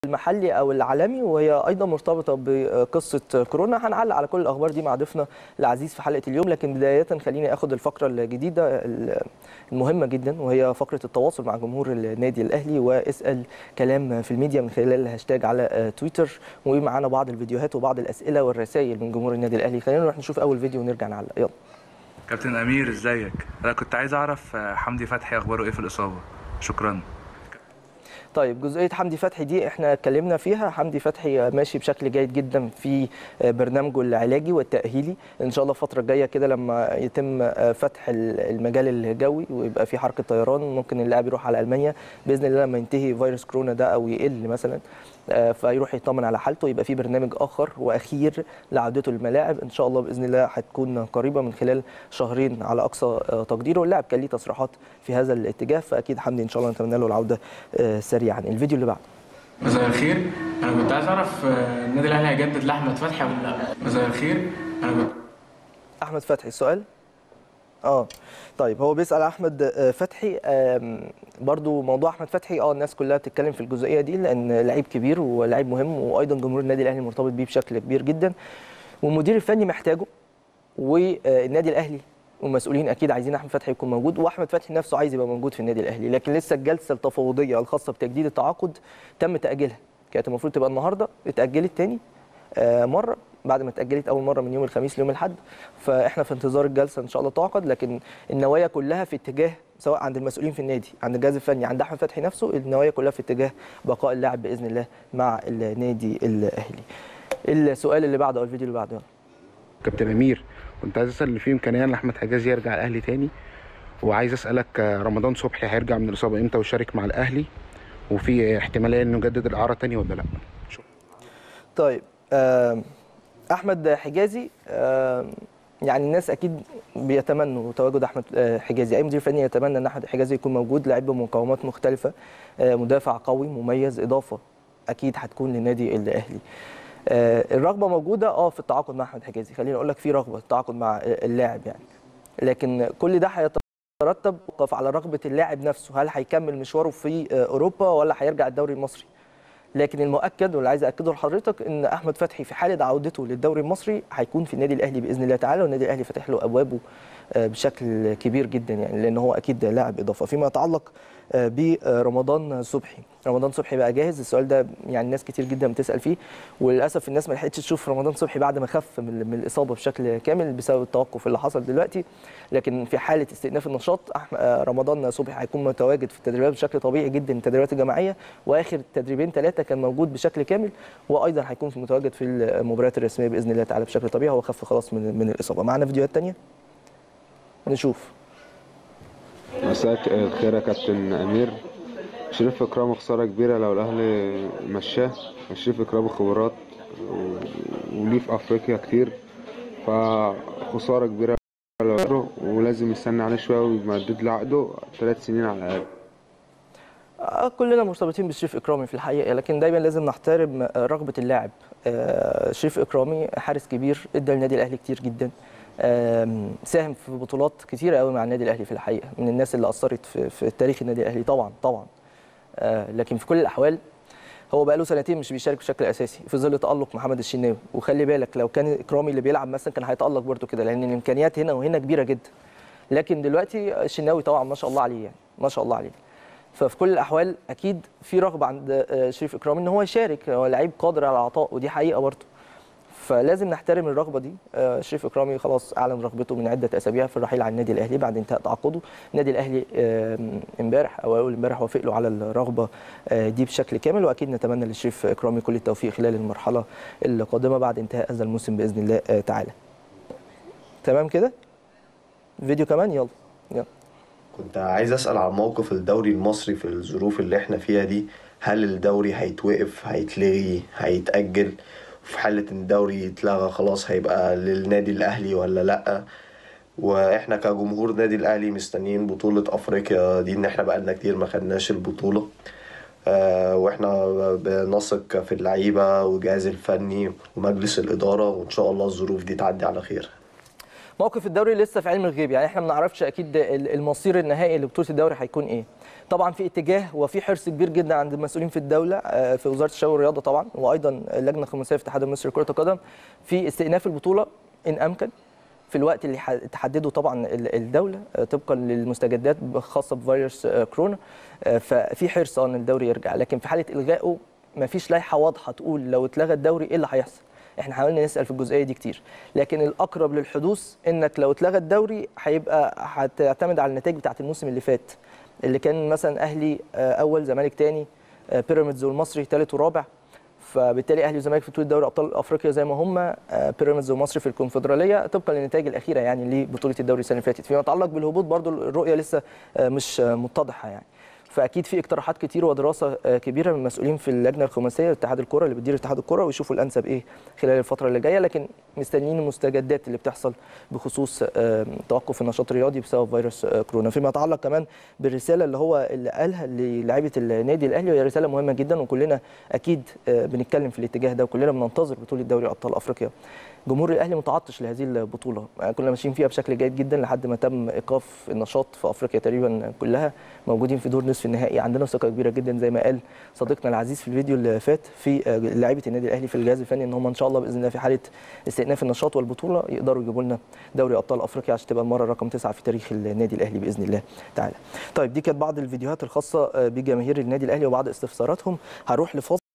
المحلي او العالمي وهي ايضا مرتبطه بقصه كورونا هنعلق على كل الاخبار دي مع ضيفنا العزيز في حلقه اليوم لكن بدايه خليني اخد الفقره الجديده المهمه جدا وهي فقره التواصل مع جمهور النادي الاهلي واسال كلام في الميديا من خلال الهاشتاج على تويتر ومعانا بعض الفيديوهات وبعض الاسئله والرسائل من جمهور النادي الاهلي خلينا نروح نشوف اول فيديو ونرجع نعلق يلا كابتن امير ازيك انا كنت عايز اعرف حمدي فتحي اخباره ايه في الاصابه شكرا طيب جزئيه حمدي فتحي دي احنا اتكلمنا فيها حمدي فتحي ماشي بشكل جيد جدا في برنامجه العلاجي والتاهيلي ان شاء الله الفتره الجايه كده لما يتم فتح المجال الجوي ويبقى في حركه طيران ممكن اللاعب يروح على المانيا باذن الله لما ينتهي فيروس كورونا ده او يقل مثلا فيروح يطمن على حالته يبقى في برنامج اخر واخير لعودته للملاعب ان شاء الله باذن الله هتكون قريبه من خلال شهرين على اقصى تقديره واللاعب كان ليه تصريحات في هذا الاتجاه فاكيد حمدي ان شاء الله نتمنى له العوده سريعا الفيديو اللي بعده مساء الخير انا كنت عايز اعرف النادي الاهلي هيجدد لاحمد فتحي ولا لا مساء الخير انا كنت احمد فتحي السؤال اه طيب هو بيسال احمد فتحي برضو موضوع احمد فتحي اه الناس كلها بتتكلم في الجزئيه دي لان لعيب كبير ولعيب مهم وايضا جمهور النادي الاهلي مرتبط بيه بشكل كبير جدا والمدير الفني محتاجه والنادي الاهلي والمسؤولين اكيد عايزين احمد فتحي يكون موجود واحمد فتحي نفسه عايز يبقى موجود في النادي الاهلي لكن لسه الجلسه التفاوضيه الخاصه بتجديد التعاقد تم تاجيلها كانت المفروض تبقى النهارده اتاجلت تاني مره بعد ما اتاجلت اول مره من يوم الخميس ليوم الاحد فاحنا في انتظار الجلسه ان شاء الله تعقد لكن النوايا كلها في اتجاه سواء عند المسؤولين في النادي عند الجهاز الفني عند احمد فتحي نفسه النوايا كلها في اتجاه بقاء اللاعب باذن الله مع النادي الاهلي السؤال اللي بعده او الفيديو اللي بعده كابتن امير كنت عايز اسال في امكانيه لاحمد حجازي يرجع الاهلي تاني وعايز اسالك رمضان صبحي هيرجع من الاصابه امتى ويشارك مع الاهلي وفي احتماليه انه يجدد الاعاره تاني ولا لا شكرا طيب آه احمد حجازي آه يعني الناس اكيد بيتمنوا تواجد احمد حجازي اي مدير فني يتمنى ان احمد حجازي يكون موجود لاعب بمقاومات مختلفه آه مدافع قوي مميز اضافه اكيد هتكون للنادي الاهلي آه الرغبه موجوده اه في التعاقد مع احمد حجازي خليني اقول لك في رغبه التعاقد مع اللاعب يعني لكن كل ده هيترتب على رغبه اللاعب نفسه هل هيكمل مشواره في اوروبا ولا هيرجع الدوري المصري لكن المؤكد واللي عايز اكده لحضرتك ان احمد فتحي في حاله عودته للدوري المصري هيكون في النادي الاهلي باذن الله تعالى والنادي الاهلي فاتح له ابوابه بشكل كبير جدا يعني لان هو اكيد لاعب اضافه فيما يتعلق برمضان صبحي رمضان صبحي بقى جاهز السؤال ده يعني ناس كتير جدا بتسال فيه وللاسف الناس ما لحقتش تشوف رمضان صبحي بعد ما خف من الاصابه بشكل كامل بسبب التوقف اللي حصل دلوقتي لكن في حاله استئناف النشاط رمضان صبحي هيكون متواجد في التدريبات بشكل طبيعي جدا التدريبات الجماعيه واخر تدريبين ثلاثه كان موجود بشكل كامل وايضا هيكون متواجد في المباريات الرسميه باذن الله تعالى بشكل طبيعي هو خف خلاص من من الاصابه معانا فيديوهات ثانيه نشوف مساء الخير يا كابتن امير شريف اكرام خساره كبيره لو الاهلي مشاه شريف اكرام خبرات وليه في افريقيا كتير فخساره كبيره لو ولازم يستنى عليه شويه ويمدد له عقده ثلاث سنين على الاقل كلنا مرتبطين بشريف اكرامي في الحقيقه لكن دايما لازم نحترم رغبه اللاعب شريف اكرامي حارس كبير ادى للنادي الاهلي كتير جدا ساهم في بطولات كتيره قوي مع النادي الاهلي في الحقيقه من الناس اللي اثرت في, في تاريخ النادي الاهلي طبعا طبعا لكن في كل الاحوال هو بقى له سنتين مش بيشارك بشكل اساسي في ظل تالق محمد الشناوي وخلي بالك لو كان اكرامي اللي بيلعب مثلا كان هيتالق برده كده لان الامكانيات هنا وهنا كبيره جدا لكن دلوقتي الشناوي طبعا ما شاء الله عليه يعني ما شاء الله عليه ففي كل الاحوال اكيد في رغبه عند شريف اكرامي ان هو يشارك هو لعيب قادر على العطاء ودي حقيقه برده فلازم نحترم الرغبه دي شريف اكرامي خلاص اعلن رغبته من عده اسابيع في الرحيل عن النادي الاهلي بعد انتهاء تعاقده النادي الاهلي امبارح او اول امبارح وافق له على الرغبه دي بشكل كامل واكيد نتمنى لشريف اكرامي كل التوفيق خلال المرحله القادمه بعد انتهاء هذا الموسم باذن الله تعالى تمام كده فيديو كمان يلا يلا كنت عايز اسال عن موقف الدوري المصري في الظروف اللي احنا فيها دي هل الدوري هيتوقف هيتلغي هيتاجل في حالة ان الدوري يتلغى خلاص هيبقى للنادي الاهلي ولا لا واحنا كجمهور نادي الاهلي مستنيين بطولة افريقيا دي ان احنا بقالنا كتير ما خدناش البطولة آه واحنا بنثق في اللعيبة والجهاز الفني ومجلس الادارة وان شاء الله الظروف دي تعدي على خير موقف الدوري لسه في علم الغيب يعني احنا ما نعرفش اكيد المصير النهائي لبطوله الدوري هيكون ايه طبعا في اتجاه وفي حرص كبير جدا عند المسؤولين في الدوله آه، في وزاره الشباب والرياضه طبعا وايضا اللجنه الخماسيه في الاتحاد المصري لكره القدم في استئناف البطوله ان امكن في الوقت اللي ح- تحدده طبعا ال- الدوله آه، طبقا للمستجدات خاصه بفيروس آه، كورونا آه، ففي حرص ان الدوري يرجع لكن في حاله الغائه ما فيش لائحه واضحه تقول لو اتلغى الدوري ايه اللي هيحصل احنا حاولنا نسال في الجزئيه دي كتير لكن الاقرب للحدوث انك لو اتلغى الدوري هيبقى هتعتمد على النتائج بتاعه الموسم اللي فات اللي كان مثلا اهلي آه، اول زمالك تاني آه، بيراميدز والمصري ثالث ورابع فبالتالي اهلي وزمالك في بطوله دوري ابطال افريقيا زي ما هم آه، بيراميدز ومصري في الكونفدراليه طبقا للنتائج الاخيره يعني لبطوله الدوري السنه اللي فاتت فيما يتعلق بالهبوط برضو الرؤيه لسه آه، مش آه، متضحه يعني فاكيد في اقتراحات كتير ودراسه آه، كبيره من المسؤولين في اللجنه الخماسيه لاتحاد الكره اللي بتدير اتحاد الكره ويشوفوا الانسب ايه خلال الفتره اللي جايه لكن مستنيين المستجدات اللي بتحصل بخصوص آه، توقف النشاط الرياضي بسبب فيروس آه، كورونا فيما يتعلق كمان بالرساله اللي هو اللي قالها للاعيبه النادي الاهلي وهي رساله مهمه جدا وكلنا اكيد آه، بنتكلم في الاتجاه ده وكلنا بننتظر بطوله دوري ابطال افريقيا جمهور الاهلي متعطش لهذه البطوله يعني كنا ماشيين فيها بشكل جيد جدا لحد ما تم ايقاف النشاط في افريقيا تقريبا كلها موجودين في دور نصف النهائي عندنا ثقه كبيره جدا زي ما قال صديقنا العزيز في الفيديو اللي فات في آه، لعيبه النادي الاهلي في الجهاز الفني ان هم ان شاء الله باذن الله في حاله استئناف النشاط والبطوله يقدروا يجيبوا لنا دوري ابطال افريقيا عشان تبقى المره رقم تسعه في تاريخ النادي الاهلي باذن الله تعالى. طيب دي كانت بعض الفيديوهات الخاصه آه، بجماهير النادي الاهلي وبعض استفساراتهم هروح لفاصل